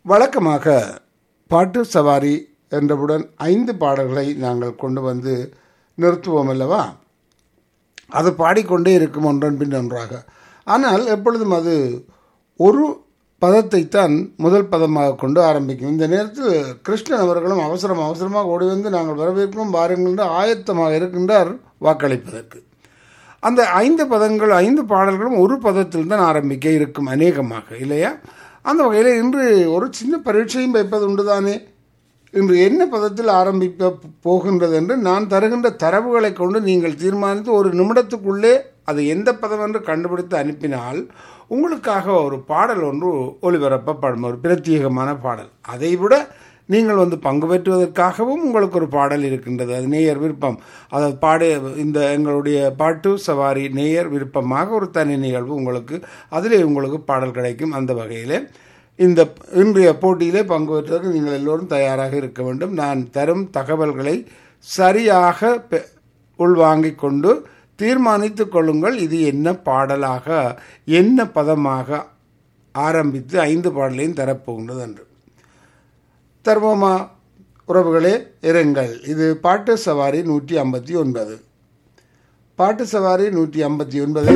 வழக்கமாக பாட்டு சவாரி என்றவுடன் ஐந்து பாடல்களை நாங்கள் கொண்டு வந்து நிறுத்துவோம் அல்லவா அது பாடிக்கொண்டே இருக்கும் ஒன்றன் பின் ஒன்றாக ஆனால் எப்பொழுதும் அது ஒரு பதத்தைத்தான் முதல் பதமாக கொண்டு ஆரம்பிக்கும் இந்த நேரத்தில் கிருஷ்ணன் அவர்களும் அவசரம் அவசரமாக ஓடி வந்து நாங்கள் வரவேற்கிறோம் வாருங்கள் என்று ஆயத்தமாக இருக்கின்றார் வாக்களிப்பதற்கு அந்த ஐந்து பதங்கள் ஐந்து பாடல்களும் ஒரு பதத்தில் தான் ஆரம்பிக்க இருக்கும் அநேகமாக இல்லையா அந்த வகையில் இன்று ஒரு சின்ன பரீட்சையும் வைப்பது உண்டுதானே இன்று என்ன பதத்தில் ஆரம்பிக்க போகின்றது என்று நான் தருகின்ற தரவுகளை கொண்டு நீங்கள் தீர்மானித்து ஒரு நிமிடத்துக்குள்ளே அது எந்த பதம் என்று கண்டுபிடித்து அனுப்பினால் உங்களுக்காக ஒரு பாடல் ஒன்று ஒளிபரப்பப்படும் ஒரு பிரத்யேகமான பாடல் அதைவிட நீங்கள் வந்து பங்கு பெற்றுவதற்காகவும் உங்களுக்கு ஒரு பாடல் இருக்கின்றது அது நேயர் விருப்பம் அதாவது பாடு இந்த எங்களுடைய பாட்டு சவாரி நேயர் விருப்பமாக ஒரு தனி நிகழ்வு உங்களுக்கு அதிலே உங்களுக்கு பாடல் கிடைக்கும் அந்த வகையில் இந்த இன்றைய போட்டியிலே பங்கு பெற்றதற்கு நீங்கள் எல்லோரும் தயாராக இருக்க வேண்டும் நான் தரும் தகவல்களை சரியாக பெ- உள்வாங்கிக் கொண்டு தீர்மானித்துக் கொள்ளுங்கள் இது என்ன பாடலாக என்ன பதமாக ஆரம்பித்து ஐந்து பாடலையும் தரப்போகின்றது என்று தர்மமா உறவுகளே இருங்கள் இது பாட்டு சவாரி நூற்றி ஐம்பத்தி ஒன்பது பாட்டு சவாரி நூற்றி ஐம்பத்தி ஒன்பதை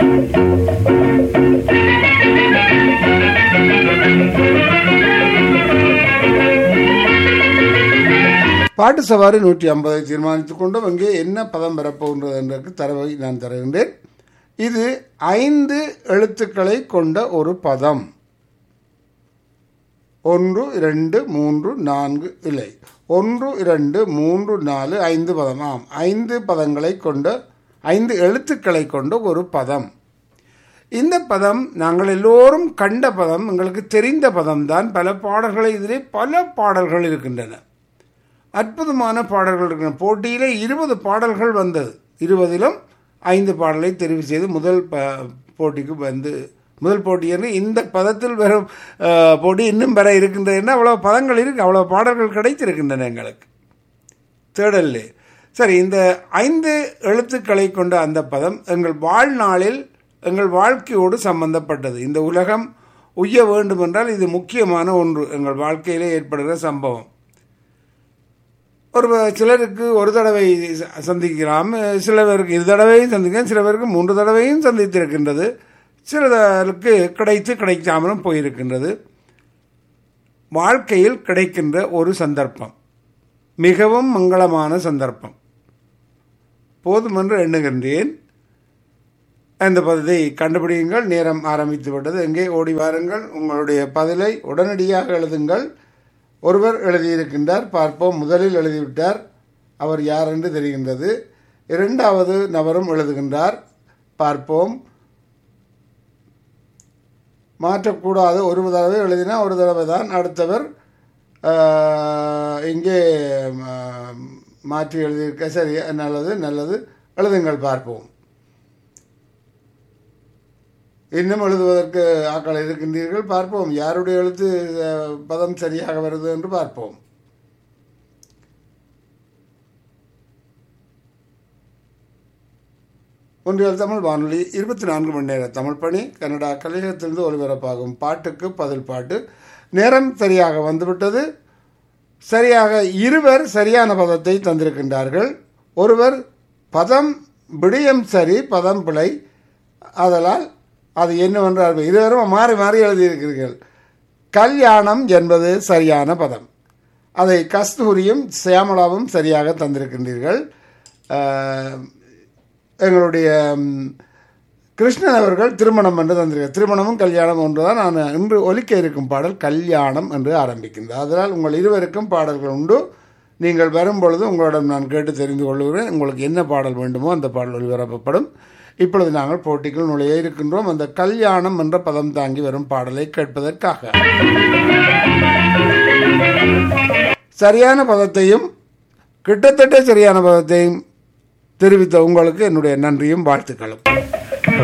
பாட்டு சவாரி நூற்றி ஐம்பதை தீர்மானித்துக் கொண்டும் அங்கே என்ன பதம் பெறப்போகின்றது என்பதற்கு தரவை நான் தருகின்றேன் இது ஐந்து எழுத்துக்களை கொண்ட ஒரு பதம் ஒன்று இரண்டு மூன்று நான்கு இல்லை ஒன்று இரண்டு மூன்று நாலு ஐந்து பதம் ஆம் ஐந்து பதங்களை கொண்ட ஐந்து எழுத்துக்களை கொண்ட ஒரு பதம் இந்த பதம் நாங்கள் எல்லோரும் கண்ட பதம் எங்களுக்கு தெரிந்த பதம்தான் பல பாடல்களை இதிலே பல பாடல்கள் இருக்கின்றன அற்புதமான பாடல்கள் இருக்கின்றன போட்டியிலே இருபது பாடல்கள் வந்தது இருபதிலும் ஐந்து பாடலை தெரிவு செய்து முதல் ப போட்டிக்கு வந்து முதல் போட்டி என்று இந்த பதத்தில் வரும் அஹ், போட்டி இன்னும் வர இருக்கின்றன அவ்வளோ பதங்கள் இருக்கு அவ்வளோ பாடல்கள் கிடைத்திருக்கின்றன எங்களுக்கு தேடல்லே சரி இந்த ஐந்து எழுத்துக்களை கொண்ட அந்த பதம் எங்கள் வாழ்நாளில் எங்கள் வாழ்க்கையோடு சம்பந்தப்பட்டது இந்த உலகம் உய்ய வேண்டும் என்றால் இது முக்கியமான ஒன்று எங்கள் வாழ்க்கையிலே ஏற்படுகிற சம்பவம் ஒரு சிலருக்கு ஒரு தடவை ச- சந்திக்கலாம் சில பேருக்கு இரு தடவையும் சந்திக்கலாம் சில பேருக்கு மூன்று தடவையும் சந்தித்திருக்கின்றது சிலருக்கு கிடைத்து கிடைக்காமலும் போயிருக்கின்றது வாழ்க்கையில் கிடைக்கின்ற ஒரு சந்தர்ப்பம் மிகவும் மங்களமான சந்தர்ப்பம் போதுமென்று எண்ணுகின்றேன் அந்த பதத்தை கண்டுபிடியுங்கள் நேரம் ஆரம்பித்து விட்டது எங்கே ஓடி வாருங்கள் உங்களுடைய பதிலை உடனடியாக எழுதுங்கள் ஒருவர் எழுதியிருக்கின்றார் பார்ப்போம் முதலில் எழுதிவிட்டார் அவர் யார் என்று தெரிகின்றது இரண்டாவது நபரும் எழுதுகின்றார் பார்ப்போம் மாற்றக்கூடாது ஒரு தடவை எழுதினா ஒரு தடவை தான் அடுத்தவர் ஆஹ், இங்கே ஆஹ், மாற்றி எழுதியிருக்க சரி நல்லது நல்லது எழுதுங்கள் பார்ப்போம் இன்னும் எழுதுவதற்கு ஆக்கள் இருக்கின்றீர்கள் பார்ப்போம் யாருடைய எழுத்து அஹ், பதம் சரியாக வருது என்று பார்ப்போம் ஒன்றியல் தமிழ் வானொலி இருபத்தி நான்கு மணி நேர தமிழ் பணி கனடா கலையகத்திலிருந்து ஒலிபரப்பாகும் பாட்டுக்கு பதில் பாட்டு நேரம் சரியாக வந்துவிட்டது சரியாக இருவர் சரியான பதத்தை தந்திருக்கின்றார்கள் ஒருவர் பதம் விடயம் சரி பதம் பிழை அதனால் அது என்னவென்றால் இருவரும் மாறி மாறி எழுதியிருக்கிறீர்கள் கல்யாணம் என்பது சரியான பதம் அதை கஸ்தூரியும் சியாமளாவும் சரியாக தந்திருக்கின்றீர்கள் ஆஹ், எங்களுடைய ம், கிருஷ்ணன் அவர்கள் திருமணம் என்று தந்திருக்கிறார் திருமணமும் கல்யாணம் ஒன்றுதான் நான் இன்று ஒலிக்க இருக்கும் பாடல் கல்யாணம் என்று ஆரம்பிக்கின்றது அதனால் உங்கள் இருவருக்கும் பாடல்கள் உண்டு நீங்கள் வரும்பொழுது உங்களிடம் நான் கேட்டு தெரிந்து கொள்கிறேன் உங்களுக்கு என்ன பாடல் வேண்டுமோ அந்த பாடல் ஒளிபரப்பப்படும் இப்பொழுது நாங்கள் போட்டிக்குள் நுழைய இருக்கின்றோம் அந்த கல்யாணம் என்ற பதம் தாங்கி வரும் பாடலை கேட்பதற்காக சரியான பதத்தையும் கிட்டத்தட்ட சரியான பதத்தையும் தெரிவித்த உங்களுக்கு என்னுடைய நன்றியும் வாழ்த்துக்களும்